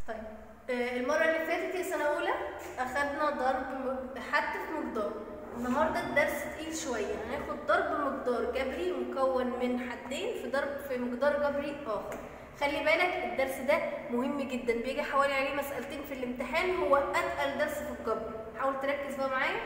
طيب آه، المرة اللي فاتت يا سنة أولى أخدنا ضرب م- حد في مقدار النهاردة الدرس تقيل شوية هناخد ضرب مقدار جبري مكون من حدين في ضرب في مقدار جبري آخر خلي بالك الدرس ده مهم جدا بيجي حوالي عليه مسألتين في الامتحان هو أتقل درس في الجبر حاول تركز بقى معايا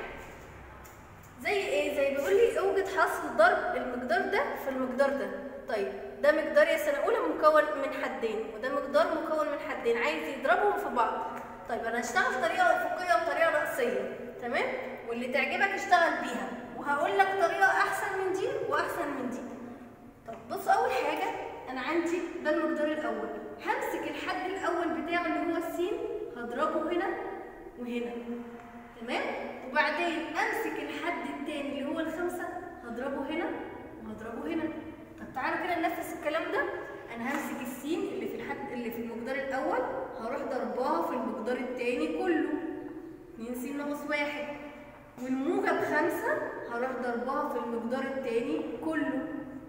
زي ايه زي بيقول لي اوجد حصر ضرب المقدار ده في المقدار ده طيب ده مقدار يا سنه اولى مكون من حدين وده مقدار مكون من حدين عايز يضربهم في بعض طيب انا هشتغل طريقه افقيه وطريقه راسيه تمام واللي تعجبك اشتغل بيها وهقول لك طريقه احسن من دي واحسن من دي طب بص اول حاجه انا عندي ده المقدار الاول همسك الحد الاول بتاعه اللي هو السين هضربه هنا وهنا تمام وبعدين امسك الحد التاني اللي هو الخمسه هضربه هنا وهضربه هنا طب تعالوا كده ننفذ الكلام ده انا همسك السين اللي في الحد اللي في المقدار الاول هروح ضرباها في المقدار التاني كله 2 س ناقص واحد والموجب خمسة هروح ضربها في المقدار التاني كله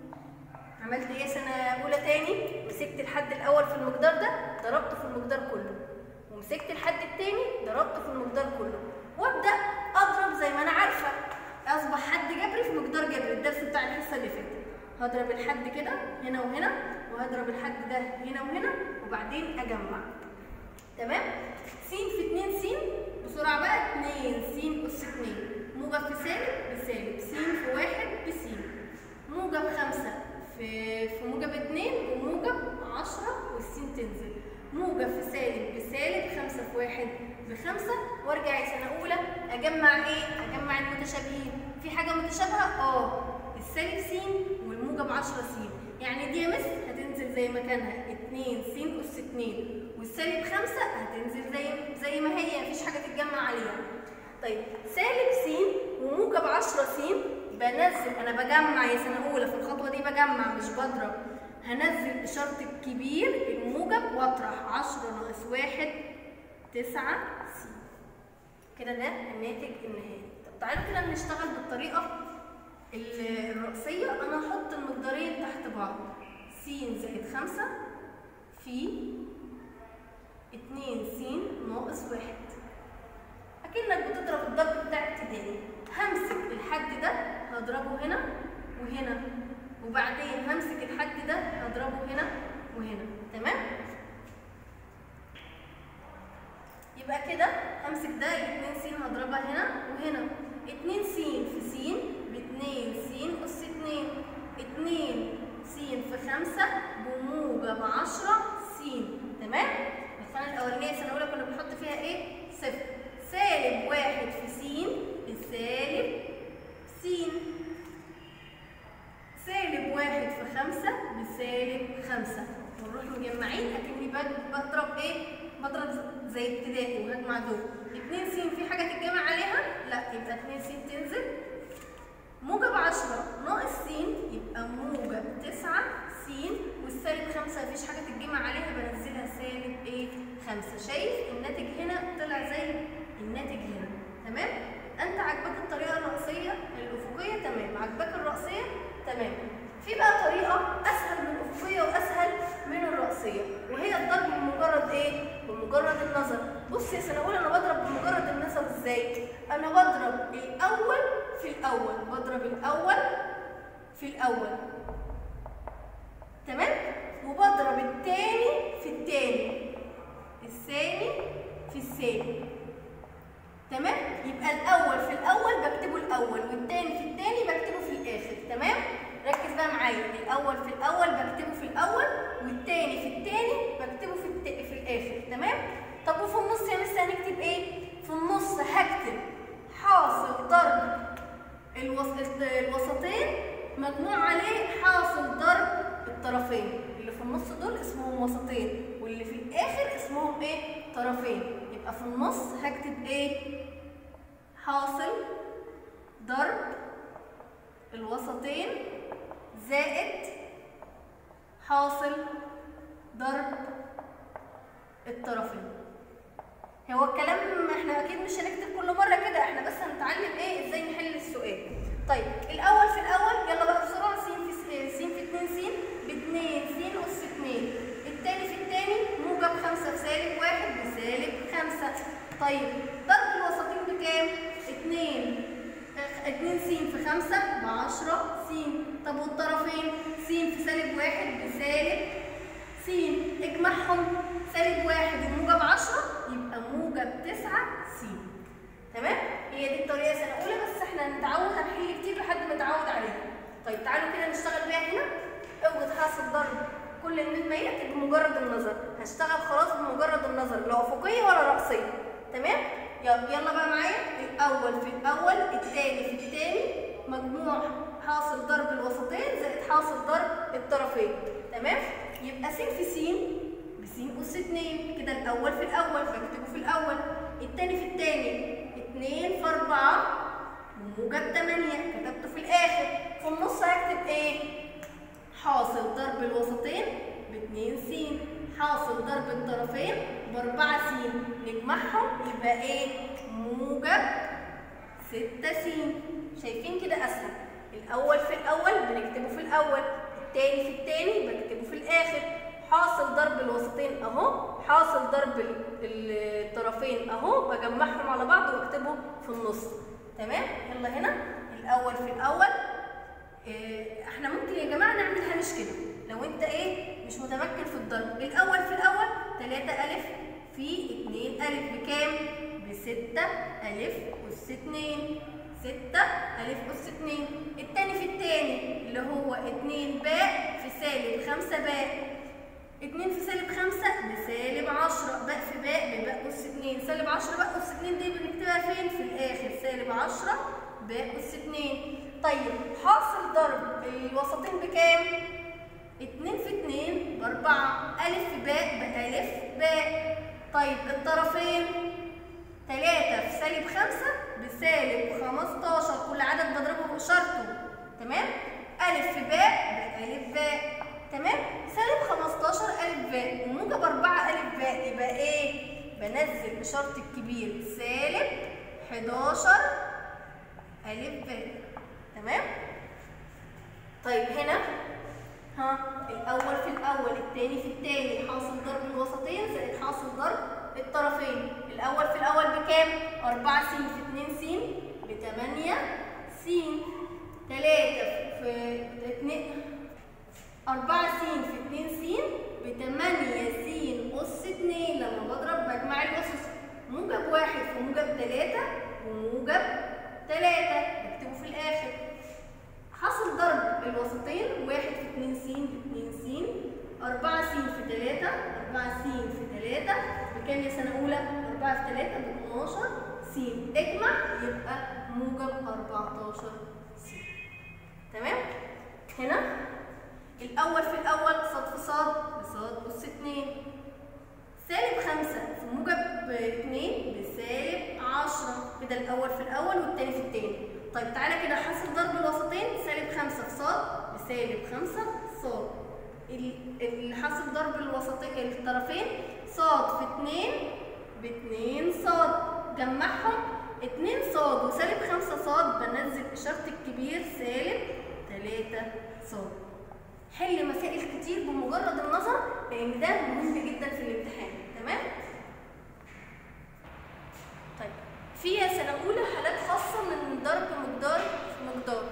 عملت ايه سنة أولى تاني مسكت الحد الأول في المقدار ده ضربته في المقدار كله ومسكت الحد التاني ضربته في المقدار كله وابدأ أضرب زي ما أنا عارفة أصبح حد جبري في مقدار جبري الدرس بتاع الحصة اللي فاتت هضرب الحد كده هنا وهنا وهضرب الحد ده هنا وهنا وبعدين أجمع تمام س في 2 س بسرعة بقى 2 س أس 2 موجب في سالب بسالب س في 1 بس موجب 5 في في موجب 2 وموجب 10 والسين تنزل موجب في سالب بسالب 5 في 1 بخمسة وارجع يا سنة أولى أجمع إيه؟ أجمع المتشابهين في حاجة متشابهة؟ آه السالب س والموجب 10 س يعني دي يا مس هتنزل زي مكانها 2 س أس 2 والسالب 5 هتنزل زي زي ما هي مفيش حاجة تتجمع عليها طيب سالب س وموجب 10 س بنزل انا بجمع يا سنه اولى في الخطوه دي بجمع مش بضرب هنزل اشاره الكبير الموجب واطرح 10 ناقص 1 9 س كده ده الناتج النهائي طب تعالوا كده نشتغل بالطريقه ال- الرئيسيه انا هحط المقدارين تحت بعض س زائد 5 في 2 س ناقص 1 اكنك بتضرب الضرب بتاع ابتدائي همسك الحد ده هضربه هنا وهنا وبعدين همسك الحد ده هضربه هنا وهنا تمام يبقى كده همسك ده ال 2 س هضربها هنا وهنا 2 س في س ب 2 س اس 2 2 س في 5 بموجب 10 س تمام الخانه الاولانيه سنه اولى كنا بنحط فيها ايه صفر سالب واحد في س بسالب س سالب واحد في خمسة بسالب خمسة ونروح مجمعين أكني بد- بضرب إيه؟ بضرب زي ابتدائي وهجمع دول اتنين س في حاجة تتجمع عليها؟ لا يبقى اتنين س تنزل موجب عشرة ناقص س يبقى موجب تسعة س والسالب خمسة مفيش حاجة تتجمع عليها بنزلها سالب ايه؟ خمسة شايف الناتج هنا طلع زي الناتج هنا تمام؟ أنت عجبك الطريقة الرئيسية الأفقية تمام عجبك الرأسية تمام في بقى طريقة أسهل من الأفقية وأسهل من الرأسية وهي الضرب بمجرد إيه؟ بمجرد النظر بص يا سنة أولى أنا بضرب بمجرد النظر إزاي؟ أنا بضرب الأول في الأول بضرب الأول في الأول تمام؟ وبضرب التاني في التاني الثاني في الثاني تمام يبقى الاول في الاول بكتبه الاول والتاني في التاني بكتبه في الاخر تمام ركز بقى معايا الاول في الاول بكتبه في الاول والتاني في التاني بكتبه في الت... في الاخر تمام طب وفي النص يا مس هنكتب ايه في النص هكتب حاصل ضرب الوس... الوسطين مجموع عليه حاصل ضرب الطرفين اللي في النص دول اسمهم وسطين واللي في الاخر اسمهم ايه طرفين يبقى في النص هكتب ايه حاصل ضرب الوسطين زائد حاصل ضرب الطرفين هو الكلام احنا اكيد مش هنكتب كل مره كده احنا بس هنتعلم ايه ازاي نحل السؤال طيب الاول في الاول يلا بقى بسرعه س في س في 2 س ب 2 س اس 2 التاني في التاني موجب 5 في سالب 1 بسالب خمسة طيب ضرب الوسطين بكام؟ اتنين اتنين س في خمسة بعشرة س طب والطرفين س في سالب واحد بسالب س اجمعهم سالب واحد وموجب عشرة يبقى موجب تسعة س تمام؟ هي دي الطريقة سنة أولى بس احنا هنتعود هنحل كتير لحد ما نتعود عليها طيب تعالوا كده نشتغل بيها هنا اوجد حاصل ضرب كل من الميات بمجرد النظر هشتغل خلاص بمجرد النظر لا افقيه ولا راسيه تمام يلا بقى معايا الاول في الاول الثاني في الثاني مجموع حاصل ضرب الوسطين زائد حاصل ضرب الطرفين تمام يبقى س في س بس اس 2 كده الاول في الاول بكتبه في الاول الثاني في الثاني 2 في 4 وموجب 8 كتبته في الاخر في النص هكتب ايه حاصل ضرب الوسطين ب 2 س حاصل ضرب الطرفين ب 4 س نجمعهم يبقى ايه موجب 6 س شايفين كده اسهل الاول في الاول بنكتبه في الاول الثاني في الثاني بكتبه في الاخر حاصل ضرب الوسطين اهو حاصل ضرب الطرفين اهو بجمعهم على بعض واكتبه في النص تمام يلا هنا الاول في الاول إيه احنا ممكن يا جماعه نعملها مش كده لو انت ايه مش متمكن في الضرب الاول في الاول 3 الف في 2 الف بكام ب 6 الف اس 2 6 الف اس 2 الثاني في الثاني اللي هو 2 باء في سالب 5 باء 2 في سالب 5 بسالب 10 باء في باء بباء اس 2 سالب 10 باء اس 2 دي بنكتبها فين في الاخر سالب 10 باء اس 2 طيب حاصل ضرب الوسطين بكام 2 في 2 ب 4 الف في باء بألف باء طيب الطرفين 3 في سالب 5 بسالب 15 كل عدد بضربه بشرطه تمام الف في باء بألف باء تمام سالب 15 الف باء وموجب 4 الف باء يبقى ايه بنزل بشرط الكبير سالب 11 الف باء تمام طيب هنا ها الاول في الاول الثاني في الثاني حاصل ضرب الوسطين زائد حاصل ضرب الطرفين الاول في الاول بكام 4 س في 2 س ب 8 س 3 في 2 4 س في 2 س ب 8 س اس 2 لما بضرب بجمع الاسس موجب واحد في موجب 3 وموجب 3 بكتبه في الاخر حاصل ضرب الوسطين واحد في 2 س ب 2 س 4 س في 3 4 س في 3 بكام يا سنة أولى؟ 4 في 3 ب 12 س اجمع يبقى موجب 14 س تمام؟ هنا الأول في الأول صاد في صاد بصاد أس 2 سالب 5 في موجب 2 بسالب 10 كده الأول في الأول والتاني في التاني طيب تعالى كده حاصل ضرب الوسطين سالب 5 في صاد بسالب 5 صاد اللي حاصل ضرب الوسطين الطرفين صاد في 2 ب 2 صاد جمعهم 2 صاد وسالب 5 صاد بنزل اشاره الكبير سالب 3 صاد حل مسائل كتير بمجرد النظر لان ده مهم جدا في الامتحان تمام طيب في سنه اولى حالات خاصه من ضرب مقدار في مقدار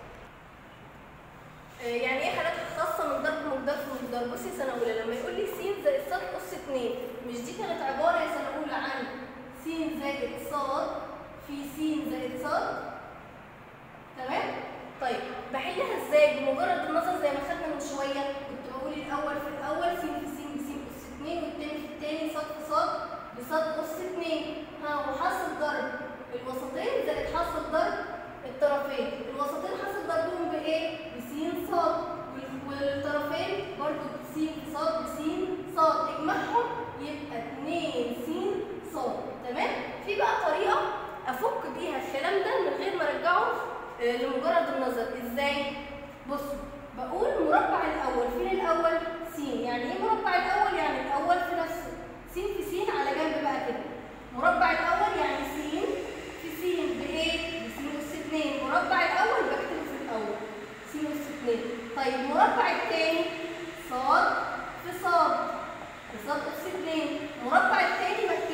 يعني ايه حالات خاصه من ضرب مقدار في مقدار بصي سنه اولى لما يقول لي س زائد ص اس 2 مش دي كانت عباره يا سنه اولى عن س زائد ص في س زائد ص تمام طيب بحلها ازاي بمجرد النظر زي ما خدنا من شويه كنت بقول الاول في الاول س في س بس اس 2 والتاني في التاني ص في ص بص اس 2 ها وحاصل ضرب الوسطين زائد حاصل ضرب الطرفين الوسطين حاصل ضربهم بايه بس صاد والطرفين برضو س صاد بس صاد اجمعهم يبقى 2 س صاد تمام في بقى طريقه افك بيها الكلام ده من غير ما ارجعه لمجرد النظر ازاي بصوا بقول المربع الاول فين الاول س يعني ايه مربع الاول يعني الاول في نفسه س في س على جنب بقى كده مربع الاول يعني س في س بايه بس اس 2 مربع الاول بكتبه في الاول س اس 2 طيب المربع الثاني صاد في صاد في صاد اس 2 المربع الثاني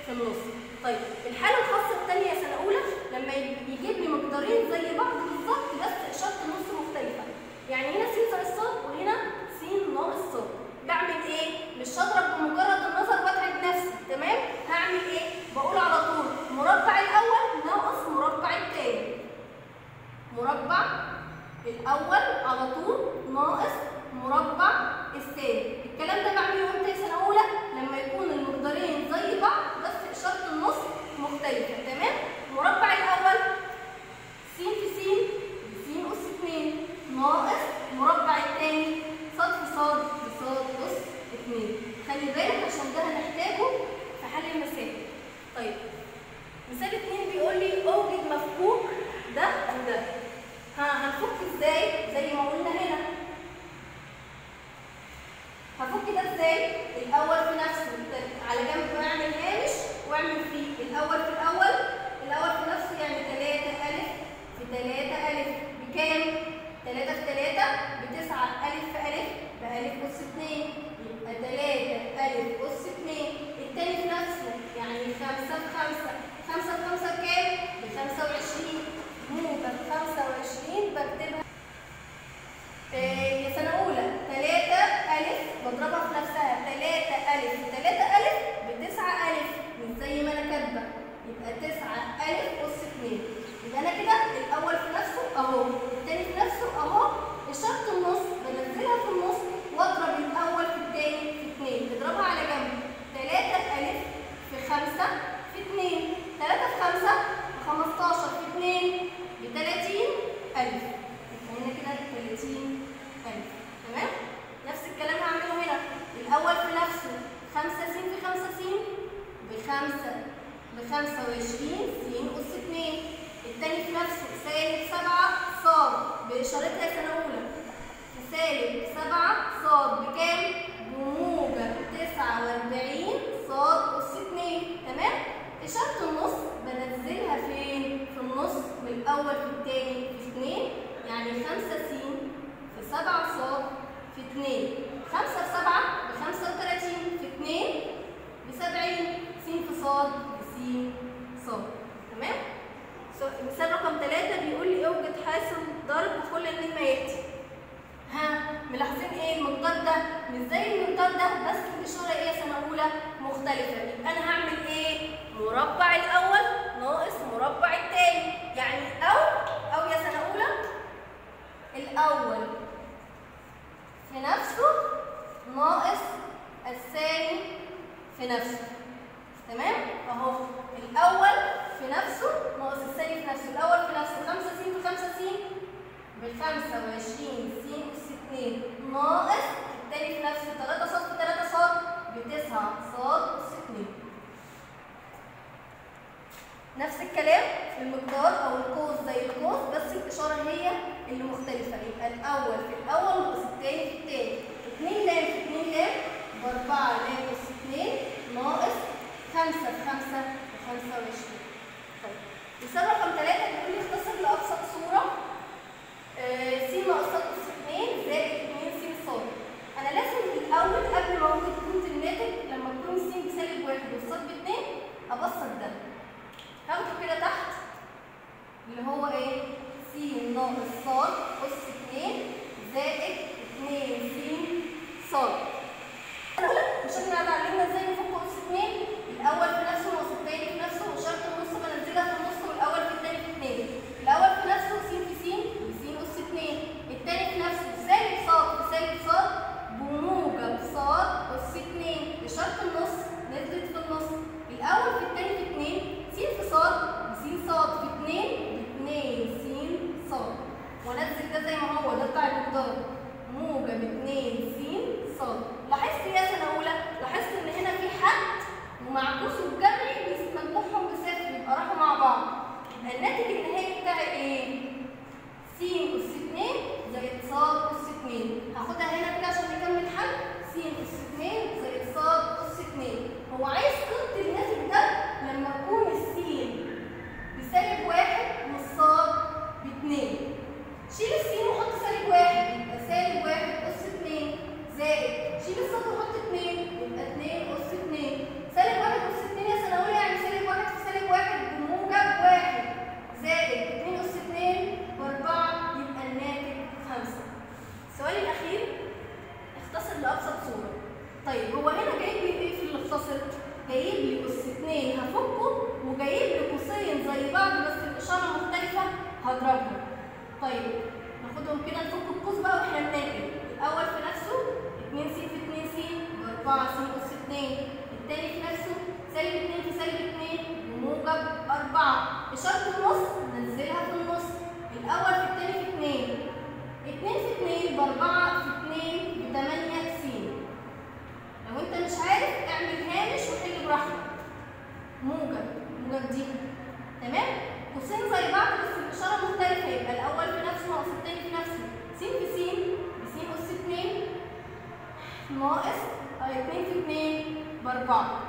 في النص طيب الحالة الخاصة الثانية يا سنة أولى لما يجيب لي مقدارين زي بعض بالظبط بس إشارة النص مختلفة يعني هنا س زائد ص وهنا س ناقص ص بعمل إيه؟ مش هضرب بمجرد النظر وأتعب نفسي تمام؟ هعمل إيه؟ بقول على طول مربع الأول ناقص مربع الثاني مربع الأول على طول ناقص مربع الثاني الكلام ده بعمله امتى يا سنة أولى؟ لما يكون المقدارين زي بعض بس إشارة النص مختلفة تمام؟ مربع الأول س في س س أس 2 ناقص مربع الثاني ص في ص في ص أس 2 خلي بالك عشان ده هنحتاجه في حل المسائل طيب مثال 2 بيقول لي أوجد مفكوك ده وده ها هنفك ازاي؟ زي ما قلنا هنا هفك ده ازاي؟ الأول في نفسه على جنب اعمل هامش واعمل فيه الأول في الأول الأول في نفسه يعني 3 ألف في 3 ألف بكام؟ 3 في 3 ب 9 ألف في ألف بألف أس 2 يبقى 3 ألف أس 2 التاني في نفسه يعني 5 في 5 5 في 5 بكام؟ ب 25 موجب 25 بكتبها يا سنة أولى 3 ألف بضربها في نفسها 3 ألف في 3 ألف ب 9 ألف مش زي ما أنا كاتبة يبقى 9 ألف أس 2 يبقى أنا كده الأول في نفسه أهو التاني في نفسه أهو إشارة النص بنزلها في النص وأضرب الأول في التاني في 2 نضربها على جنب 3 ألف في 5 في 2 3 في 5 ب 15 في 2 ب 30 ألف هنا كده 30 ألف تمام؟ نفس الكلام هعمله هنا الأول في نفسه 5 س في 5 س ب 5 ب 25 س أس 2 التاني في نفسه سالب 7 ص بإشارتها سنة أولى في سالب 7 ص بكام؟ بموجب 49 ص أس 2 تمام؟ إشارة النص بنزلها فين؟ في النص من الأول في التاني في 2 يعني 5 س في 7 ص في 2 5 في 7 ب 35 في 2 ب 70 س في ص ب س ص تمام؟ مثال رقم 3 بيقول لي اوجد حاصل ضرب كل من ما ياتي ها ملاحظين ايه المقدار ده مش زي المقدار ده بس الاشاره ايه سنه اولى مختلفه يبقى انا هعمل ايه مربع الاول ناقص مربع الثاني يعني او او يا سنه اولى الاول في نفسه ناقص الثاني في نفسه تمام اهو الاول في نفسه ناقص الثاني في نفسه الاول في نفسه 5 س في 5 س ب 25 س اس 2 ناقص الثاني في نفسه 3 ص في 3 ص ب 9 ص اس 2 نفس الكلام في المقدار او القوس زي القوس بس الاشاره هي اللي مختلفه يبقى الاول في الاول ناقص الثاني في الثاني 2 لام في 2 لام ب 4 لام اس 2 ناقص 5 في 5 ب 25 طيب مثال رقم 3 بيقول لي اختصر لابسط صوره آه س ناقص ص اس 2 زائد 2 س ص انا لازم الاول قبل ما اقول قيمه الناتج لما تكون س بسالب 1 والص ب 2 ابسط ده هاخده كده تحت اللي هو ايه س ناقص ص اس 2 زائد 2 س ص مش احنا اتعلمنا ازاي نفك اس 2 الاول في نفسه ناقص الثاني في نفسه وشرط النص بنزلها في النص والاول في الثاني في 2 الاول في نفسه س في س س اس 2 الثاني في نفسه سالب ص في سالب ص بموجب ص اس 2 اشاره النص نزلت في النص الاول في الثاني في 2 س في ص س ص في 2 ب 2 س ص وانزل ده زي ما هو ده بتاع المقدار موجب 2 س ص بضربهم طيب ناخدهم كده نفك القوس بقى واحنا بناكل الاول في نفسه 2 س في 2 س ب 4 س اس 2 التاني في نفسه سالب 2 في سالب 2 بموجب 4 اشاره النص ننزلها في النص الاول في التاني في 2 2 في 2 ب 4 في 2 ب 8 س لو انت مش عارف اعمل هامش وحل براحتك موجب موجب دي تمام قوسين زي بعض بس الاشاره مختلفه يبقى الاول في نفسه ناقص الثاني في نفسه س في س ب س اس 2 ناقص 2 في 2 ب 4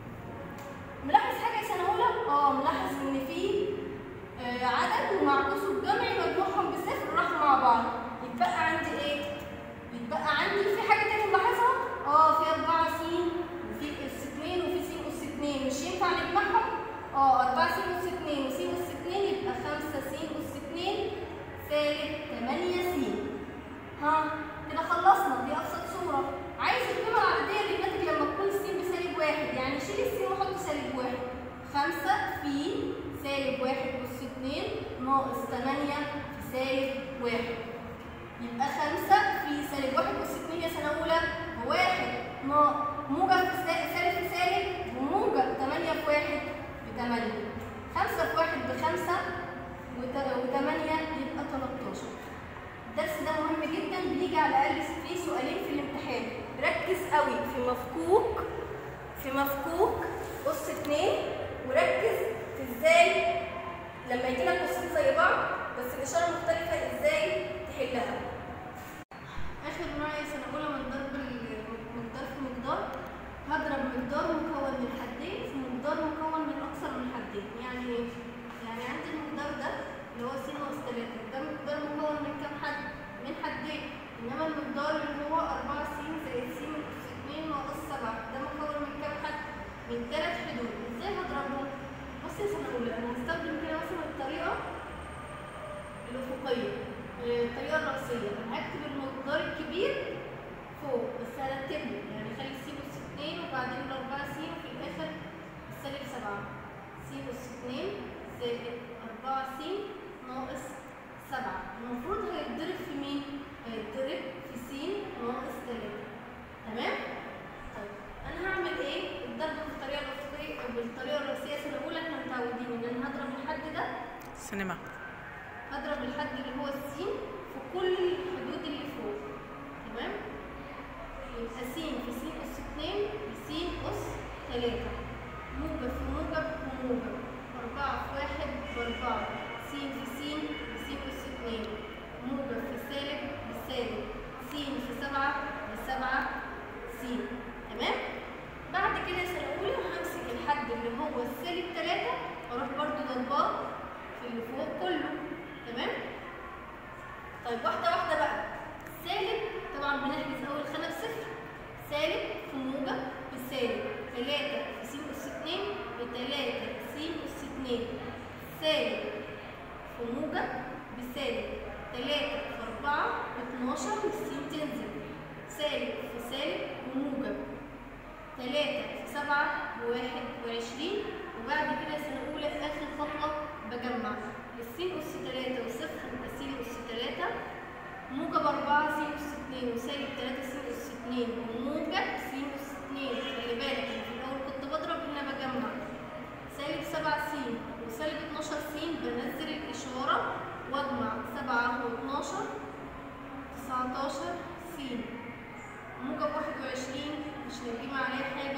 ملاحظ حاجه يا سنه اولى اه ملاحظ ان في آه عدد ومعكوسه الجمعي مجموعهم بصفر راحوا مع بعض يتبقى عندي ايه يتبقى عندي في حاجه تانية ملاحظها اه في 4 س وفي اس 2 وفي س اس 2 مش ينفع نجمعهم اه 4 س اس 2 وس اس 2 يبقى 5 س اس 2 سالب 8 س ها كده خلصنا دي ابسط صوره عايز القيمه العدديه اللي بتنتج لما تكون الس بسالب واحد يعني شيل الس وحط سالب واحد 5 في سالب واحد اس 2 ناقص 8 في سالب واحد يبقى 5 في سالب واحد اس 2 يا سنه اولى بواحد موجب في سالب في سالب وموجب 8 في واحد ب 8 5 في واحد ب 5 و8 يبقى 13 الدرس ده مهم جدا بيجي على الاقل فيه سؤالين في الامتحان ركز قوي في مفكوك في مفكوك قص اتنين وركز في ازاي لما يجي لك قصتين زي بعض بس الاشاره مختلفه ازاي تحلها اخر نوع يا سنه اولى من ضرب المقدار في مقدار هضرب مقدار مكون من حدين في مقدار مكون من اكثر من حدين يعني ايه يعني عندي المقدار ده اللي هو س ناقص 3 ده مقدار مكون من كام حد من حدين انما المقدار اللي هو 4 س زائد س اس 2 ناقص 7 ده مكون من كام حد من ثلاث حدود ازاي هضربهم بص يا سنه اولى انا هستخدم كده مثلا الطريقه الافقيه الطريقه الرئيسيه انا هكتب المقدار الكبير فوق بس هرتبه يعني خلي س اس 2 وبعدين ال 4 س وفي الاخر السالب 7 س اس 2 زائد 4 س ناقص 7 المفروض هيتضرب في مين؟ هيتضرب في س ناقص 3 تمام؟ طيب انا هعمل ايه؟ الضرب بالطريقه الافقيه او بالطريقه الرئيسيه سنه اولى احنا متعودين ان انا هضرب الحد ده سينما هضرب الحد اللي هو السين في كل الحدود اللي فوق تمام يبقى س في س اس 2 بس اس 3 موجب في موجب وموجب 4 في 1 ب 4 س في س بس اس 2 موجب في سالب بسالب س في 7 ب 7 س تمام بعد كده يا سنه اولى همسك الحد اللي هو السالب 3 واروح برضو ضرباه في اللي فوق كله تمام طيب واحده واحده بقى سالب طبعا بنحجز اول خانه بصفر سالب في موجب بسالب 3 في س اس 2 ب 3 س اس 2 سالب في موجب بسالب 3 في 4 ب 12 والسين تنزل سالب في سالب وموجب 3 في 7 ب 21 وبعد كده سنه اولى في اخر خطوه بجمع السين أس 3 وصفر يبقى س أس 3 موجب 4 س أس 2 وسالب 3 س أس 2 وموجب س أس 2 خلي بالك أنا في الأول كنت بضرب هنا بجمع سالب 7 س وسالب 12 س بنزل الإشارة وأجمع 7 و 12 19 س موجب 21 مش هنجمع عليه حاجة